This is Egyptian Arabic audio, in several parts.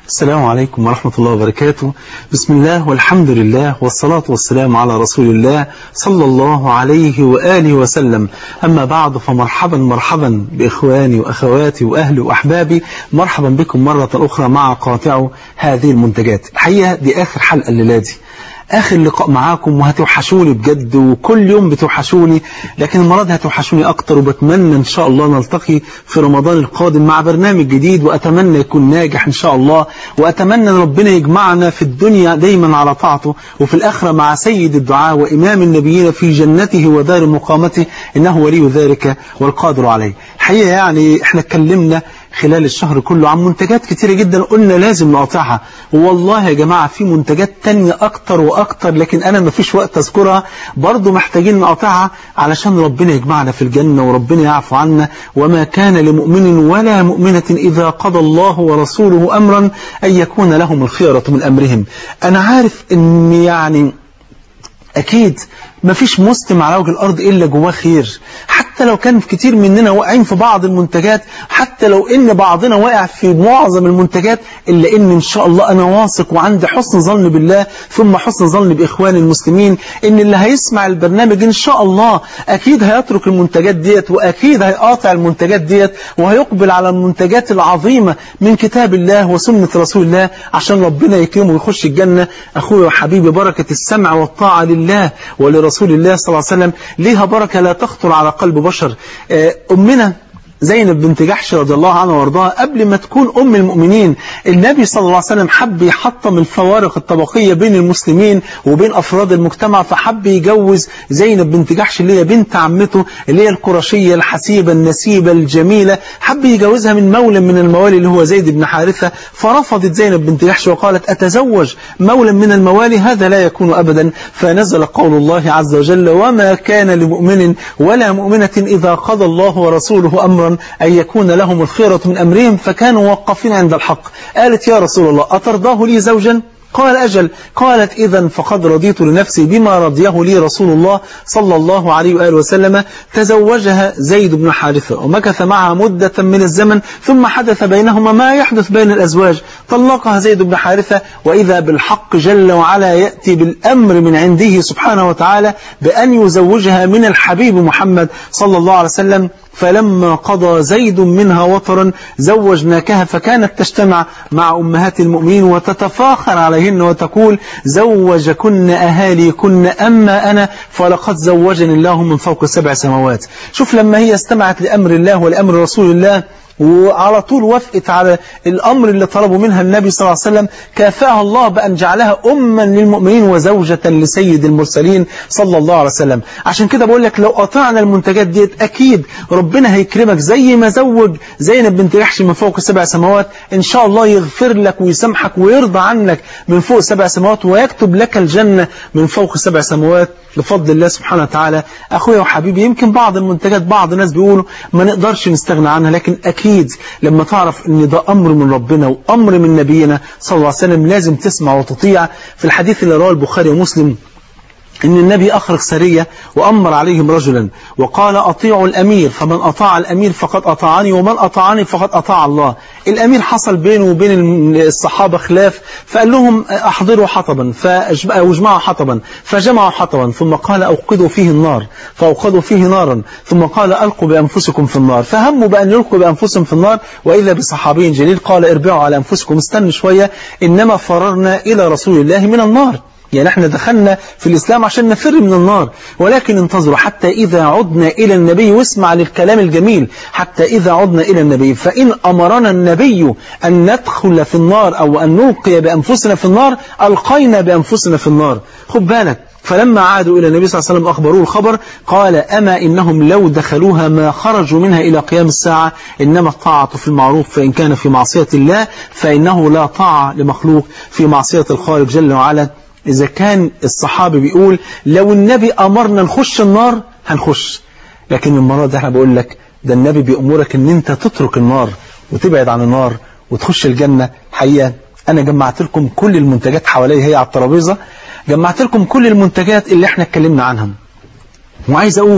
السلام عليكم ورحمة الله وبركاته بسم الله والحمد لله والصلاة والسلام على رسول الله صلى الله عليه وآله وسلم أما بعد فمرحبا مرحبا بإخواني وأخواتي وأهلي وأحبابي مرحبا بكم مرة أخرى مع قاطع هذه المنتجات الحقيقة دي آخر حلقة الليلة دي آخر لقاء معاكم وهتوحشوني بجد وكل يوم بتوحشوني لكن المرة دي هتوحشوني أكتر وبتمنى إن شاء الله نلتقي في رمضان القادم مع برنامج جديد وأتمنى يكون ناجح إن شاء الله وأتمنى أن ربنا يجمعنا في الدنيا دايما على طاعته وفي الآخرة مع سيد الدعاء وإمام النبيين في جنته ودار مقامته إنه ولي ذلك والقادر عليه الحقيقة يعني إحنا اتكلمنا خلال الشهر كله عن منتجات كتيرة جدا قلنا لازم نقاطعها والله يا جماعة في منتجات تانية أكتر وأكتر لكن أنا ما فيش وقت أذكرها برضو محتاجين نقاطعها علشان ربنا يجمعنا في الجنة وربنا يعفو عنا وما كان لمؤمن ولا مؤمنة إذا قضى الله ورسوله أمرا أن يكون لهم الخيرة من أمرهم أنا عارف أن يعني أكيد ما فيش مسلم على وجه الأرض إلا جواه خير حتى لو كان كتير مننا واقعين في بعض المنتجات حتى لو إن بعضنا واقع في معظم المنتجات إلا إن إن شاء الله أنا واثق وعندي حسن ظن بالله ثم حسن ظن بإخواني المسلمين إن اللي هيسمع البرنامج إن شاء الله أكيد هيترك المنتجات ديت وأكيد هيقاطع المنتجات ديت وهيقبل على المنتجات العظيمة من كتاب الله وسنة رسول الله عشان ربنا يكرمه ويخش الجنة أخوي وحبيبي بركة السمع والطاعة لله ولرسول الله صلى الله عليه وسلم ليها بركة لا تخطر على قلب بشر أمنا زينب بنت جحش رضي الله عنها وارضاها قبل ما تكون أم المؤمنين النبي صلى الله عليه وسلم حب يحطم الفوارق الطبقية بين المسلمين وبين أفراد المجتمع فحب يجوز زينب بنت جحش اللي هي بنت عمته اللي هي القرشية الحسيبة النسيبة الجميلة حب يجوزها من مولى من الموالي اللي هو زيد بن حارثة فرفضت زينب بنت جحش وقالت أتزوج مولى من الموالي هذا لا يكون أبدا فنزل قول الله عز وجل وما كان لمؤمن ولا مؤمنة إذا قضى الله ورسوله أمرا أن يكون لهم الخيرة من أمرهم فكانوا وقفين عند الحق قالت يا رسول الله أترضاه لي زوجا قال أجل قالت إذا فقد رضيت لنفسي بما رضيه لي رسول الله صلى الله عليه وآله وسلم تزوجها زيد بن حارثة ومكث معها مدة من الزمن ثم حدث بينهما ما يحدث بين الأزواج طلقها زيد بن حارثة وإذا بالحق جل وعلا يأتي بالأمر من عنده سبحانه وتعالى بأن يزوجها من الحبيب محمد صلى الله عليه وسلم فلما قضى زيد منها وطرا زوجناكها فكانت تجتمع مع أمهات المؤمنين وتتفاخر عليهن وتقول زوجكن أهاليكن أما أنا فلقد زوجني الله من فوق سبع سماوات شوف لما هي استمعت لأمر الله ولأمر رسول الله وعلى طول وافقت على الأمر اللي طلبه منها النبي صلى الله عليه وسلم كافأها الله بأن جعلها أما للمؤمنين وزوجة لسيد المرسلين صلى الله عليه وسلم عشان كده بقول لك لو قطعنا المنتجات ديت أكيد ربنا هيكرمك زي ما زوج زينب بنت جحش من فوق سبع سماوات إن شاء الله يغفر لك ويسامحك ويرضى عنك من فوق سبع سماوات ويكتب لك الجنة من فوق سبع سماوات بفضل الله سبحانه وتعالى أخويا وحبيبي يمكن بعض المنتجات بعض الناس بيقولوا ما نقدرش نستغنى عنها لكن أكيد لما تعرف ان ده أمر من ربنا وأمر من نبينا صلى الله عليه وسلم لازم تسمع وتطيع في الحديث اللي رواه البخاري ومسلم إن النبي أخرج سرية وأمر عليهم رجلا وقال أطيعوا الأمير فمن أطاع الأمير فقد أطاعني ومن أطاعني فقد أطاع الله الأمير حصل بينه وبين الصحابة خلاف فقال لهم أحضروا حطبا فاجمعوا حطبا فجمعوا حطبا ثم قال أوقدوا فيه النار فأوقدوا فيه نارا ثم قال ألقوا بأنفسكم في النار فهموا بأن يلقوا بأنفسهم في النار وإذا بصحابي جليل قال اربعوا على أنفسكم استنوا شوية إنما فررنا إلى رسول الله من النار يعني احنا دخلنا في الإسلام عشان نفر من النار ولكن انتظروا حتى إذا عدنا إلى النبي واسمع للكلام الجميل حتى إذا عدنا إلى النبي فإن أمرنا النبي أن ندخل في النار أو أن نلقي بأنفسنا في النار ألقينا بأنفسنا في النار خد بالك فلما عادوا إلى النبي صلى الله عليه وسلم أخبروه الخبر قال أما إنهم لو دخلوها ما خرجوا منها إلى قيام الساعة إنما الطاعة في المعروف فإن كان في معصية الله فإنه لا طاعة لمخلوق في معصية الخالق جل وعلا إذا كان الصحابي بيقول لو النبي أمرنا نخش النار هنخش لكن المرة دي احنا بقول لك ده النبي بيأمرك ان انت تترك النار وتبعد عن النار وتخش الجنة حقيقة انا جمعت لكم كل المنتجات حواليا هي على الترابيزة جمعت لكم كل المنتجات اللي احنا اتكلمنا عنها وعايز اقول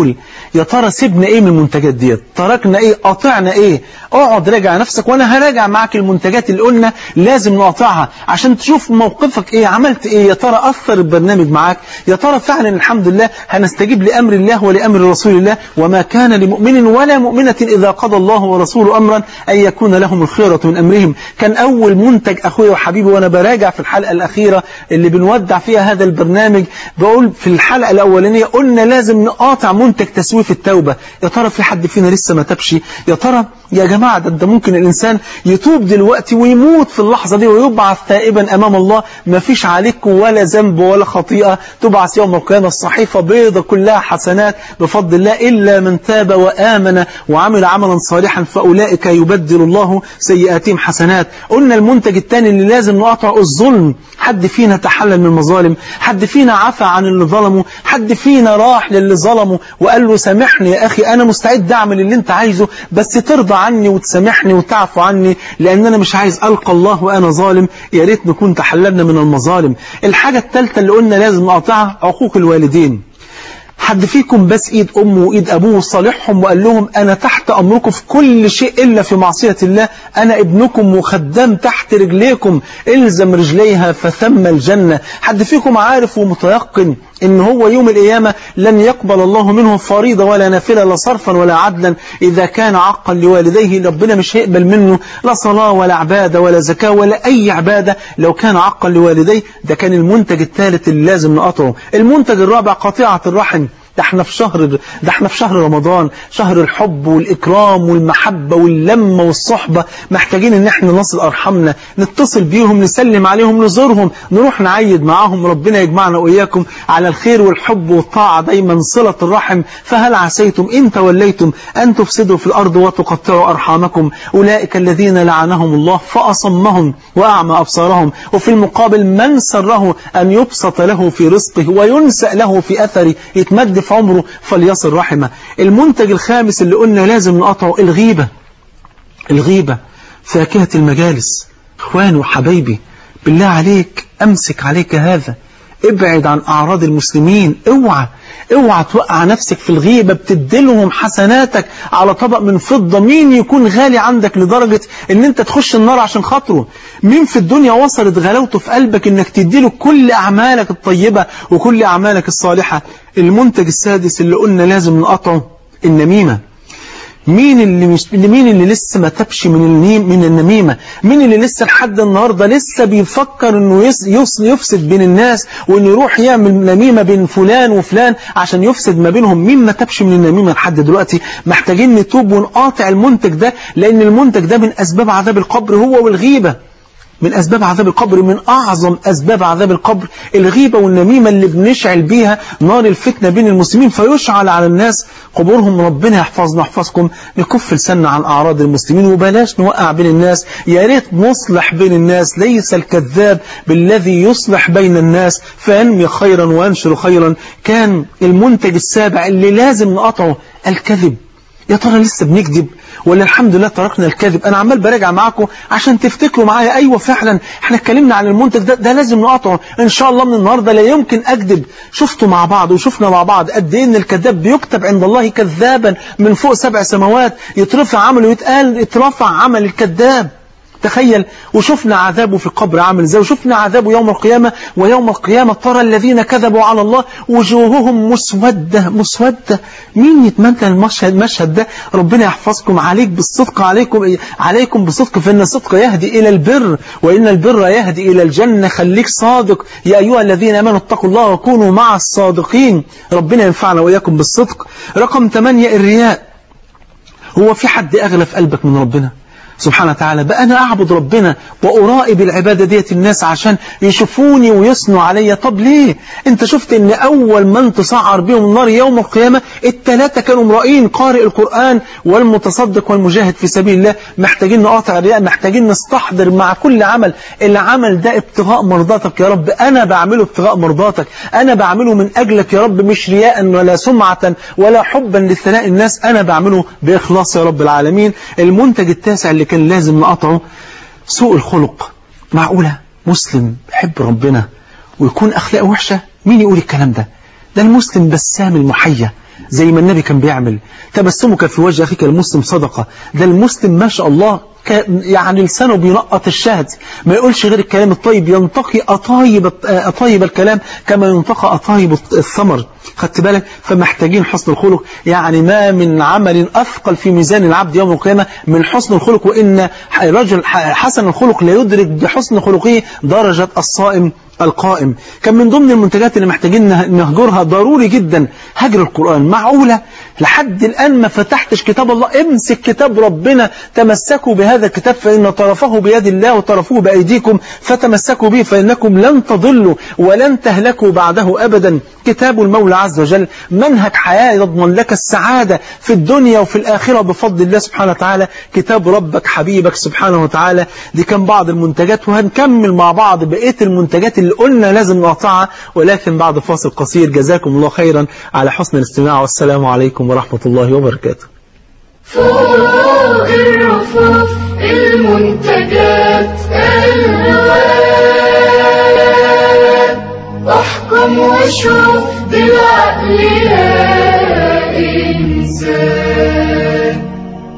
يا ترى سيبنا ايه من المنتجات ديت تركنا ايه قاطعنا ايه اقعد راجع نفسك وانا هراجع معاك المنتجات اللي قلنا لازم نقاطعها عشان تشوف موقفك ايه عملت ايه يا ترى اثر البرنامج معاك يا ترى فعلا الحمد لله هنستجيب لامر الله ولامر رسول الله وما كان لمؤمن ولا مؤمنة اذا قضى الله ورسوله امرا ان يكون لهم الخيرة من امرهم كان اول منتج اخويا وحبيبي وانا براجع في الحلقة الاخيرة اللي بنودع فيها هذا البرنامج بقول في الحلقة الاولانية قلنا لازم نقاطع منتج تسويف التوبة يا ترى في حد فينا لسه ما تبش يا ترى يا جماعة ده, ده ممكن الإنسان يتوب دلوقتي ويموت في اللحظة دي ويبعث تائبا أمام الله ما فيش عليك ولا ذنب ولا خطيئة تبعث يوم القيامة الصحيفة بيضة كلها حسنات بفضل الله إلا من تاب وآمن وعمل عملا صالحا فأولئك يبدل الله سيئاتهم حسنات قلنا المنتج الثاني اللي لازم نقطع الظلم حد فينا تحلل من المظالم حد فينا عفى عن اللي ظلمه حد فينا راح للي ظلمه وقال له سامحني يا أخي أنا مستعد أعمل اللي أنت عايزه بس ترضى عني وتسامحني وتعفو عني لأن أنا مش عايز ألقى الله وأنا ظالم يا ريت نكون تحللنا من المظالم الحاجة الثالثة اللي قلنا لازم نقطعها عقوق الوالدين حد فيكم بس ايد امه وايد ابوه وصالحهم وقال لهم انا تحت امركم في كل شيء الا في معصية الله انا ابنكم وخدام تحت رجليكم الزم رجليها فثم الجنة حد فيكم عارف ومتيقن ان هو يوم القيامة لن يقبل الله منه فريضة ولا نافلة لا صرفا ولا عدلا اذا كان عقا لوالديه ربنا مش هيقبل منه لا صلاة ولا عبادة ولا زكاة ولا اي عبادة لو كان عقا لوالديه ده كان المنتج الثالث اللي لازم نقطعه المنتج الرابع قطيعة الرحم ده احنا في شهر ده احنا في شهر رمضان شهر الحب والإكرام والمحبة واللمة والصحبة محتاجين ان احنا نصل أرحمنا نتصل بيهم نسلم عليهم نزورهم نروح نعيد معاهم ربنا يجمعنا وإياكم على الخير والحب والطاعة دايما صلة الرحم فهل عسيتم إن توليتم أن تفسدوا في الأرض وتقطعوا أرحامكم أولئك الذين لعنهم الله فأصمهم وأعمى أبصارهم وفي المقابل من سره أن يبسط له في رزقه وينسأ له في أثره يتمد في عمره فليصل رحمه المنتج الخامس اللي قلنا لازم نقطعه الغيبة الغيبة فاكهة المجالس اخواني وحبايبي بالله عليك امسك عليك هذا ابعد عن اعراض المسلمين اوعى اوعى توقع نفسك في الغيبة بتديلهم حسناتك على طبق من فضة مين يكون غالي عندك لدرجة ان انت تخش النار عشان خاطره مين في الدنيا وصلت غلاوته في قلبك انك تديله كل اعمالك الطيبة وكل اعمالك الصالحة المنتج السادس اللي قلنا لازم نقطعه النميمة مين اللي مش مين اللي لسه ما تبش من النيم من النميمه مين اللي لسه لحد النهارده لسه بيفكر انه يس يس يفسد بين الناس وانه يروح يعمل نميمه بين فلان وفلان عشان يفسد ما بينهم مين ما تبش من النميمه لحد دلوقتي محتاجين نتوب ونقاطع المنتج ده لان المنتج ده من اسباب عذاب القبر هو والغيبه من أسباب عذاب القبر من أعظم أسباب عذاب القبر الغيبة والنميمة اللي بنشعل بيها نار الفتنة بين المسلمين فيشعل على الناس قبورهم ربنا يحفظنا يحفظكم نكف لسنا عن أعراض المسلمين وبلاش نوقع بين الناس يا ريت نصلح بين الناس ليس الكذاب بالذي يصلح بين الناس فأنمي خيرا وأنشر خيرا كان المنتج السابع اللي لازم نقطعه الكذب يا ترى لسه بنكذب ولا الحمد لله تركنا الكذب انا عمال براجع معاكم عشان تفتكروا معايا ايوه فعلا احنا اتكلمنا عن المنتج ده ده لازم نقطعه ان شاء الله من النهارده لا يمكن اكذب شفتوا مع بعض وشفنا مع بعض قد ايه ان الكذاب بيكتب عند الله كذابا من فوق سبع سماوات يترفع عمله ويتقال اترفع عمل الكذاب تخيل وشفنا عذابه في القبر عامل ازاي وشفنا عذابه يوم القيامة ويوم القيامة ترى الذين كذبوا على الله وجوههم مسودة مسودة مين يتمنى المشهد المشهد ده ربنا يحفظكم عليك بالصدق عليكم عليكم بصدق فإن الصدق يهدي إلى البر وإن البر يهدي إلى الجنة خليك صادق يا أيها الذين آمنوا اتقوا الله وكونوا مع الصادقين ربنا ينفعنا وإياكم بالصدق رقم 8 الرياء هو في حد أغلى في قلبك من ربنا سبحانه وتعالى بقى أنا أعبد ربنا وأرائي بالعبادة ديت الناس عشان يشوفوني ويصنوا عليا طب ليه أنت شفت أن أول من تسعر بهم النار يوم القيامة الثلاثة كانوا مرائين قارئ القرآن والمتصدق والمجاهد في سبيل الله محتاجين نقاطع الرياء محتاجين نستحضر مع كل عمل العمل ده ابتغاء مرضاتك يا رب أنا بعمله ابتغاء مرضاتك أنا بعمله من أجلك يا رب مش رياء ولا سمعة ولا حبا لثناء الناس أنا بعمله بإخلاص يا رب العالمين المنتج التاسع اللي كان لازم نقطعه سوء الخلق معقولة مسلم بحب ربنا ويكون أخلاقه وحشة مين يقول الكلام ده ده المسلم بسام المحية زي ما النبي كان بيعمل تبسمك في وجه أخيك المسلم صدقة ده المسلم ما شاء الله يعني لسانه بينقط الشهد ما يقولش غير الكلام الطيب ينتقي أطايب, أطايب الكلام كما ينتقى أطايب الثمر خدت بالك فمحتاجين حسن الخلق يعني ما من عمل أثقل في ميزان العبد يوم القيامة من حسن الخلق وإن رجل حسن الخلق لا يدرك بحسن خلقه درجة الصائم القائم كان من ضمن المنتجات اللي محتاجين نهجرها ضروري جدا هجر القرآن معقولة لحد الآن ما فتحتش كتاب الله امسك كتاب ربنا تمسكوا بهذا الكتاب فإن طرفه بيد الله وطرفه بأيديكم فتمسكوا به فإنكم لن تضلوا ولن تهلكوا بعده أبدا كتاب المولى عز وجل منهج حياة يضمن لك السعادة في الدنيا وفي الآخرة بفضل الله سبحانه وتعالى كتاب ربك حبيبك سبحانه وتعالى دي كان بعض المنتجات وهنكمل مع بعض بقية المنتجات اللي قلنا لازم نقطعها ولكن بعد فاصل قصير جزاكم الله خيرا على حسن الاستماع والسلام عليكم ورحمة الله وبركاته فوق الرفوف المنتجات الهوان احكم واشوف بالعقل يا إنسان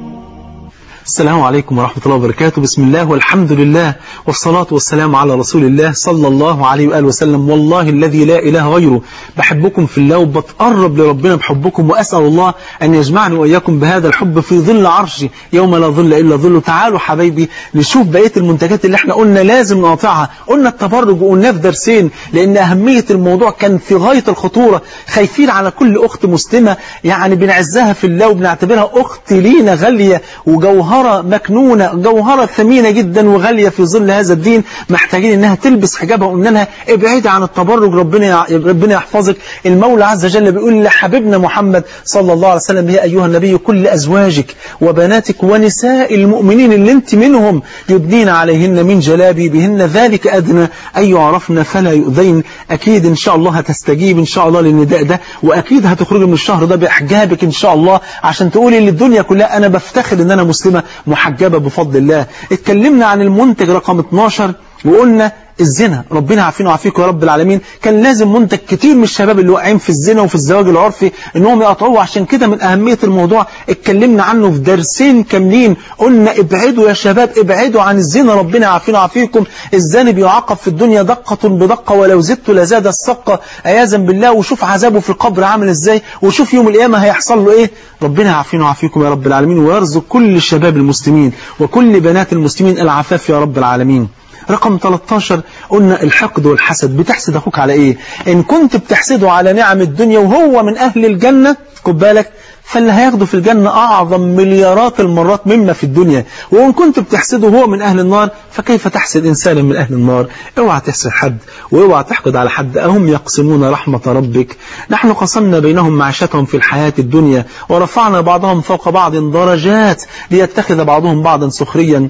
السلام عليكم ورحمة الله وبركاته بسم الله والحمد لله والصلاة والسلام على رسول الله صلى الله عليه وآله وسلم والله الذي لا إله غيره بحبكم في الله وبتقرب لربنا بحبكم وأسأل الله أن يجمعني وإياكم بهذا الحب في ظل عرشه يوم لا ظل إلا ظله تعالوا حبايبي نشوف بقية المنتجات اللي احنا قلنا لازم نقاطعها قلنا التبرج وقلنا في درسين لأن أهمية الموضوع كان في غاية الخطورة خايفين على كل أخت مسلمة يعني بنعزها في الله وبنعتبرها أخت لينا غالية وجوهرة مكنونة جوهرة ثمينة جدا وغالية في ظل هذا الدين محتاجين انها تلبس حجابها وقلنا لها ابعدي عن التبرج ربنا ربنا يحفظك المولى عز وجل بيقول لحبيبنا محمد صلى الله عليه وسلم يا ايها النبي كل ازواجك وبناتك ونساء المؤمنين اللي انت منهم يبدين عليهن من جلابيبهن ذلك ادنى ان يعرفن فلا يؤذين اكيد ان شاء الله هتستجيب ان شاء الله للنداء ده واكيد هتخرجي من الشهر ده باحجابك ان شاء الله عشان تقولي للدنيا كلها انا بفتخر ان انا مسلمه محجبة بفضل الله اتكلمنا عن المنتج رقم 12 وقلنا الزنا ربنا عافينا وعافيكم يا رب العالمين كان لازم منتج كتير من الشباب اللي واقعين في الزنا وفي الزواج العرفي انهم يقطعوه عشان كده من اهمية الموضوع اتكلمنا عنه في درسين كاملين قلنا ابعدوا يا شباب ابعدوا عن الزنا ربنا عافينا وعافيكم الزاني بيعاقب في الدنيا دقة بدقة ولو زدت لزاد السقة عياذا بالله وشوف عذابه في القبر عامل ازاي وشوف يوم القيامة هيحصل له ايه ربنا يعافينا وعافيكم يا رب العالمين ويرزق كل الشباب المسلمين وكل بنات المسلمين العفاف يا رب العالمين رقم 13 قلنا الحقد والحسد بتحسد أخوك على إيه إن كنت بتحسده على نعم الدنيا وهو من أهل الجنة خد بالك فاللي هياخده في الجنة أعظم مليارات المرات مما في الدنيا وإن كنت بتحسده هو من أهل النار فكيف تحسد إنسانا من أهل النار اوعى تحسد حد واوعى تحقد على حد أهم يقسمون رحمة ربك نحن قسمنا بينهم معيشتهم في الحياة الدنيا ورفعنا بعضهم فوق بعض درجات ليتخذ بعضهم بعضا سخريا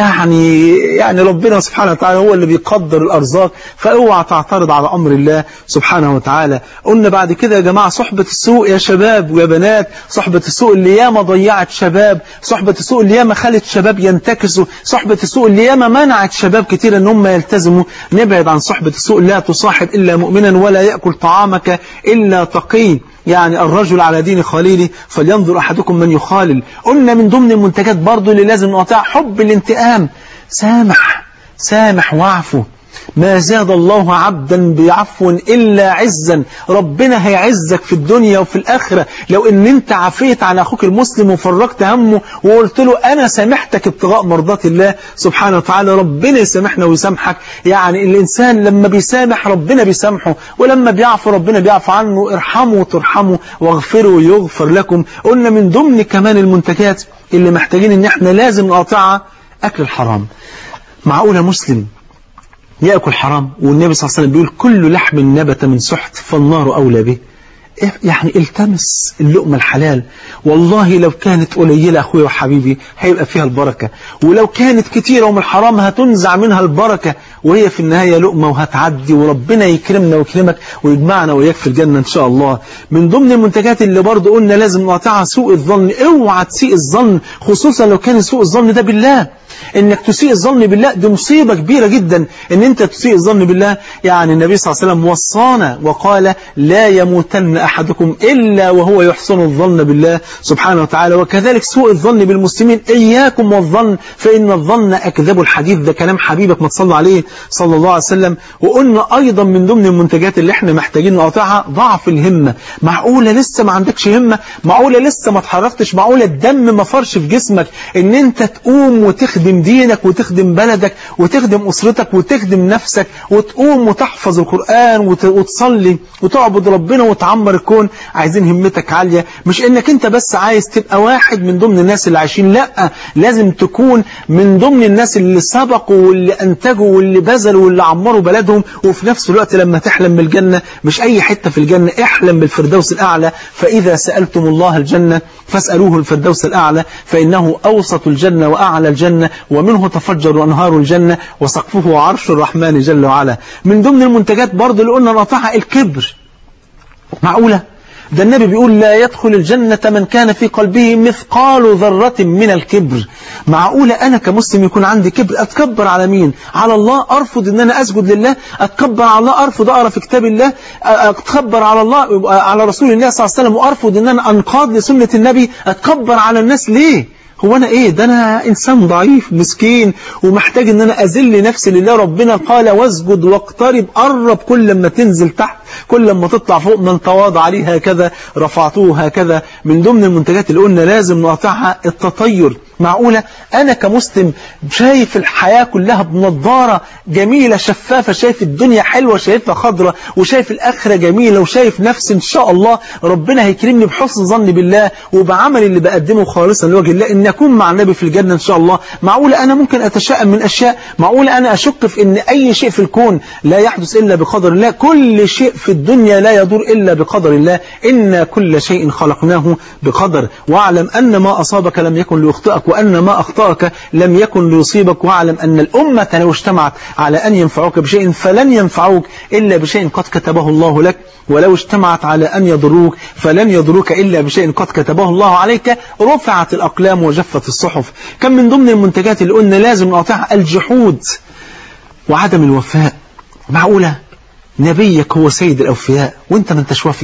يعني يعني ربنا سبحانه وتعالى هو اللي بيقدر الأرزاق فاوعى تعترض على أمر الله سبحانه وتعالى قلنا بعد كده يا جماعة صحبة السوء يا شباب ويا بنات صحبة السوء اللي ياما ضيعت شباب صحبة السوء اللي ياما خلت شباب ينتكسوا صحبة السوء اللي ياما منعت شباب كتير ان هم يلتزموا نبعد عن صحبة السوء لا تصاحب إلا مؤمنا ولا يأكل طعامك إلا تقي يعني الرجل على دين خليله فلينظر أحدكم من يخالل قلنا من ضمن المنتجات برضو اللي لازم نقطع حب الانتقام سامح سامح واعفو ما زاد الله عبدا بعفو إلا عزا ربنا هيعزك في الدنيا وفي الآخرة لو ان انت عفيت عن أخوك المسلم وفرقت همه وقلت له أنا سامحتك ابتغاء مرضات الله سبحانه وتعالى ربنا يسامحنا ويسامحك يعني الإنسان لما بيسامح ربنا بيسامحه ولما بيعفو ربنا بيعفو عنه ارحموا وترحموا واغفروا يغفر لكم قلنا من ضمن كمان المنتجات اللي محتاجين ان احنا لازم نقاطعها أكل الحرام معقولة مسلم يأكل حرام والنبي صلى الله عليه وسلم بيقول كل لحم نبت من سحت فالنار أولى به يعني التمس اللقمة الحلال والله لو كانت قليلة أخويا وحبيبي هيبقى فيها البركة ولو كانت كتيرة ومن الحرام هتنزع منها البركة وهي في النهاية لقمة وهتعدي وربنا يكرمنا ويكرمك ويجمعنا وياك في الجنة إن شاء الله من ضمن المنتجات اللي برضو قلنا لازم نقطعها سوء الظن اوعى تسيء الظن خصوصا لو كان سوء الظن ده بالله انك تسيء الظن بالله دي مصيبة كبيرة جدا ان انت تسيء الظن بالله يعني النبي صلى الله عليه وسلم وصانا وقال لا يموتن أحدكم إلا وهو يحسن الظن بالله سبحانه وتعالى وكذلك سوء الظن بالمسلمين إياكم والظن فإن الظن أكذب الحديث ده كلام حبيبك ما تصلى عليه صلى الله عليه وسلم وقلنا أيضا من ضمن المنتجات اللي احنا محتاجين نقاطعها ضعف الهمة معقولة لسه ما عندكش همة معقولة لسه ما اتحركتش معقولة الدم ما فرش في جسمك ان انت تقوم وتخدم دينك وتخدم بلدك وتخدم أسرتك وتخدم نفسك وتقوم وتحفظ القرآن وت- وتصلي وتعبد ربنا وتعمر الكون عايزين همتك عالية مش انك انت بس عايز تبقى واحد من ضمن الناس اللي عايشين لا لازم تكون من ضمن الناس اللي سبقوا واللي انتجوا واللي بذلوا واللي عمروا بلدهم وفي نفس الوقت لما تحلم بالجنة مش اي حتة في الجنة احلم بالفردوس الاعلى فاذا سألتم الله الجنة فاسألوه الفردوس الاعلى فانه اوسط الجنة واعلى الجنة ومنه تفجر انهار الجنة وسقفه عرش الرحمن جل وعلا من ضمن المنتجات برضه اللي قلنا نقطعها الكبر معقولة ده النبي بيقول لا يدخل الجنة من كان في قلبه مثقال ذرة من الكبر معقولة أنا كمسلم يكون عندي كبر أتكبر على مين على الله أرفض أن أنا أسجد لله أتكبر على الله أرفض أقرأ في كتاب الله أتكبر على الله على رسول الله صلى الله عليه وسلم وأرفض أن أنا أنقاد لسنة النبي أتكبر على الناس ليه هو أنا إيه ده أنا إنسان ضعيف مسكين ومحتاج أن أنا أذل نفسي لله ربنا قال واسجد واقترب قرب كل ما تنزل تحت كل ما تطلع فوق من تواضع عليه هكذا رفعته هكذا من ضمن المنتجات اللي قلنا لازم نقطعها التطير معقولة أنا كمسلم شايف الحياة كلها بنظارة جميلة شفافة شايف الدنيا حلوة شايفها خضرة وشايف الآخرة جميلة وشايف نفسي إن شاء الله ربنا هيكرمني بحسن ظن بالله وبعمل اللي بقدمه خالصا لوجه الله إن أكون مع النبي في الجنة إن شاء الله معقولة أنا ممكن أتشائم من أشياء معقولة أنا أشك في إن أي شيء في الكون لا يحدث إلا بقدر الله كل شيء في الدنيا لا يدور إلا بقدر الله إن كل شيء خلقناه بقدر واعلم أن ما أصابك لم يكن ليخطئك وأن ما أخطأك لم يكن ليصيبك واعلم أن الأمة لو اجتمعت على أن ينفعوك بشيء فلن ينفعوك إلا بشيء قد كتبه الله لك ولو اجتمعت على أن يضروك فلن يضروك إلا بشيء قد كتبه الله عليك رفعت الأقلام وجفت الصحف كم من ضمن المنتجات اللي قلنا لازم نقاطعها الجحود وعدم الوفاء معقولة نبيك هو سيد الأوفياء وانت ما انتش وفي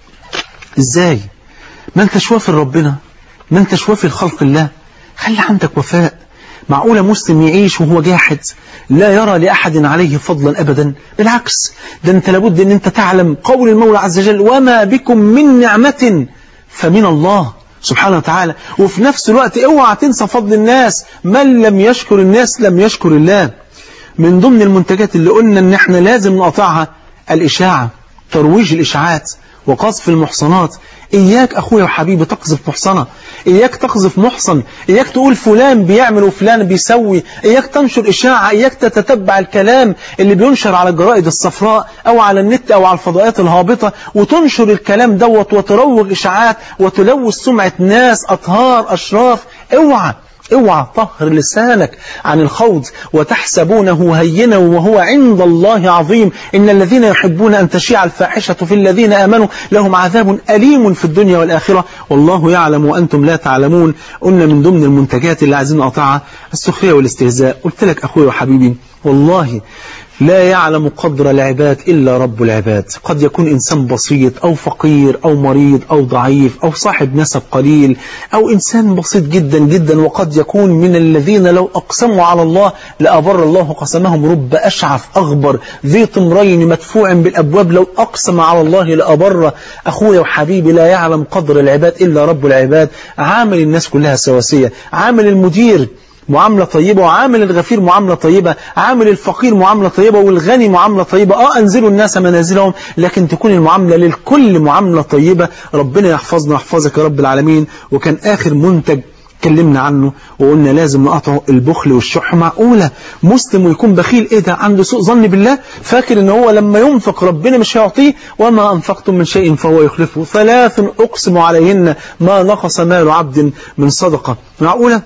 ازاي ما انتش وافي لربنا ما انتش وافي لخلق الله خلي عندك وفاء معقولة مسلم يعيش وهو جاحد لا يرى لأحد عليه فضلا أبدا بالعكس ده أنت لابد أن أنت تعلم قول المولى عز وجل وما بكم من نعمة فمن الله سبحانه وتعالى وفي نفس الوقت اوعى تنسى فضل الناس من لم يشكر الناس لم يشكر الله من ضمن المنتجات اللي قلنا ان احنا لازم نقطعها الإشاعة ترويج الإشاعات وقذف المحصنات إياك أخويا وحبيبي تقذف محصنة إياك تقذف محصن إياك تقول فلان بيعمل وفلان بيسوي إياك تنشر إشاعة إياك تتتبع الكلام اللي بينشر على الجرائد الصفراء أو على النت أو على الفضائيات الهابطة وتنشر الكلام دوت وتروج إشاعات وتلوث سمعة ناس أطهار أشراف اوعى اوعى طهر لسانك عن الخوض وتحسبونه هينا وهو عند الله عظيم إن الذين يحبون أن تشيع الفاحشة في الذين آمنوا لهم عذاب أليم في الدنيا والآخرة والله يعلم وأنتم لا تعلمون قلنا من ضمن المنتجات اللي عايزين نقطعها السخرية والاستهزاء قلت لك أخوي وحبيبي والله لا يعلم قدر العباد إلا رب العباد قد يكون إنسان بسيط أو فقير أو مريض أو ضعيف أو صاحب نسب قليل أو إنسان بسيط جدا جدا وقد يكون من الذين لو أقسموا على الله لأبر الله قسمهم رب أشعث أغبر ذي طمرين مدفوع بالأبواب لو أقسم على الله لأبر أخويا وحبيبي لا يعلم قدر العباد إلا رب العباد عامل الناس كلها سواسية عامل المدير معاملة طيبة وعامل الغفير معاملة طيبة عامل الفقير معاملة طيبة والغني معاملة طيبة اه انزلوا الناس منازلهم لكن تكون المعاملة للكل معاملة طيبة ربنا يحفظنا ويحفظك يا رب العالمين وكان آخر منتج اتكلمنا عنه وقلنا لازم نقطعه البخل والشح معقولة مسلم ويكون بخيل ايه ده عنده سوء ظن بالله فاكر ان هو لما ينفق ربنا مش هيعطيه وما انفقتم من شيء فهو يخلفه ثلاث اقسم عليهن ما نقص مال عبد من صدقة معقولة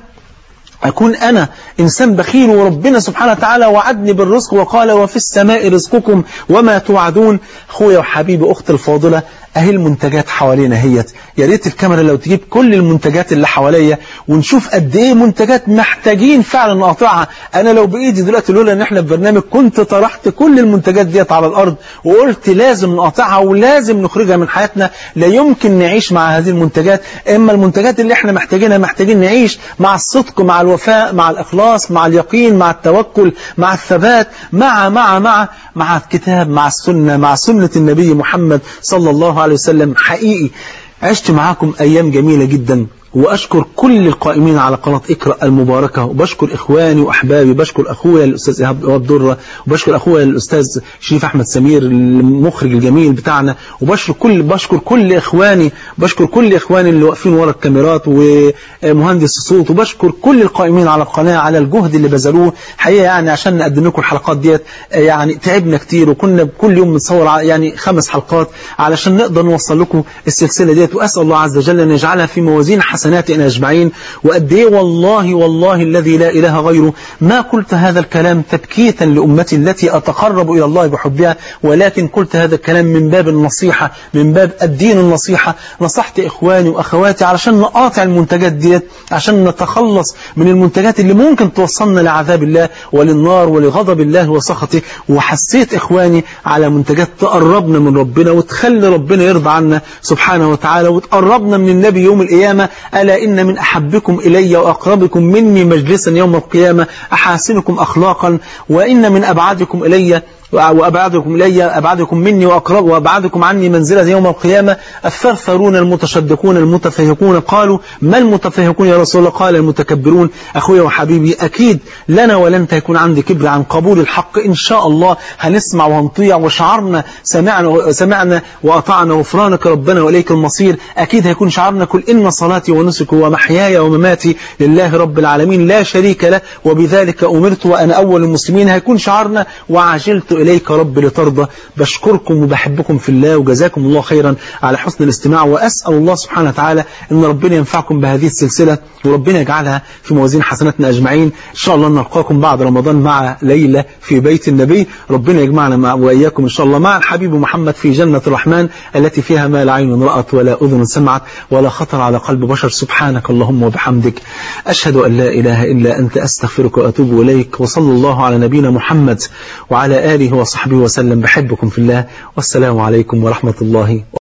أكون أنا إنسان بخيل وربنا سبحانه وتعالى وعدني بالرزق وقال وفي السماء رزقكم وما توعدون أخويا وحبيبي أختي الفاضلة اهي المنتجات حوالينا هيت يا ريت الكاميرا لو تجيب كل المنتجات اللي حواليا ونشوف قد ايه منتجات محتاجين فعلا نقاطعها انا لو بايدي دلوقتي لولا ان احنا في برنامج كنت طرحت كل المنتجات ديت على الارض وقلت لازم نقاطعها ولازم نخرجها من حياتنا لا يمكن نعيش مع هذه المنتجات اما المنتجات اللي احنا محتاجينها محتاجين نعيش مع الصدق مع الوفاء مع الاخلاص مع اليقين مع التوكل مع الثبات مع مع مع مع الكتاب مع السنه مع سنه النبي محمد صلى الله عليه وسلم حقيقي عشت معاكم أيام جميلة جدا وأشكر كل القائمين على قناة اقرأ المباركة وبشكر إخواني وأحبابي بشكر أخويا الأستاذ إيهاب درة وبشكر أخويا الأستاذ شريف أحمد سمير المخرج الجميل بتاعنا وبشكر كل بشكر كل إخواني بشكر كل إخواني اللي واقفين ورا الكاميرات ومهندس الصوت وبشكر كل القائمين على القناة على الجهد اللي بذلوه حقيقة يعني عشان نقدم لكم الحلقات ديت يعني تعبنا كتير وكنا كل يوم بنصور يعني خمس حلقات علشان نقدر نوصل لكم السلسلة ديت وأسأل الله عز وجل أن يجعلها في موازين حسناتنا أجمعين وقد إيه والله والله الذي لا إله غيره ما قلت هذا الكلام تبكيتا لأمتي التي أتقرب إلى الله بحبها ولكن قلت هذا الكلام من باب النصيحة من باب الدين النصيحة نصحت إخواني وأخواتي علشان نقاطع المنتجات ديت عشان نتخلص من المنتجات اللي ممكن توصلنا لعذاب الله وللنار ولغضب الله وسخطه وحسيت إخواني على منتجات تقربنا من ربنا وتخلي ربنا يرضى عنا سبحانه وتعالى وتقربنا من النبي يوم القيامة ألا إن من أحبكم إلي وأقربكم مني مجلسا يوم القيامة أحاسنكم أخلاقا وإن من أبعدكم إلي وأبعدكم إلي أبعدكم مني وأقرب وأبعدكم عني منزلة يوم القيامة الثرثرون المتشدقون المتفهقون قالوا ما المتفهقون يا رسول الله قال المتكبرون أخويا وحبيبي أكيد لنا ولن يكون عندي كبر عن قبول الحق إن شاء الله هنسمع وهنطيع وشعرنا سمعنا سمعنا وأطعنا غفرانك ربنا وإليك المصير أكيد هيكون شعرنا كل إن صلاتي ونسكي ومحياي ومماتي لله رب العالمين لا شريك له وبذلك أمرت وأنا أول المسلمين هيكون شعرنا وعجلت إليك رب لترضى بشكركم وبحبكم في الله وجزاكم الله خيرا على حسن الاستماع وأسأل الله سبحانه وتعالى أن ربنا ينفعكم بهذه السلسلة وربنا يجعلها في موازين حسناتنا أجمعين إن شاء الله نلقاكم بعد رمضان مع ليلة في بيت النبي ربنا يجمعنا مع وإياكم إن شاء الله مع الحبيب محمد في جنة الرحمن التي فيها ما لا عين رأت ولا أذن سمعت ولا خطر على قلب بشر سبحانك اللهم وبحمدك أشهد أن لا إله إلا أنت أستغفرك وأتوب إليك وصلى الله على نبينا محمد وعلى آله وصحبه وسلم بحبكم في الله والسلام عليكم ورحمة الله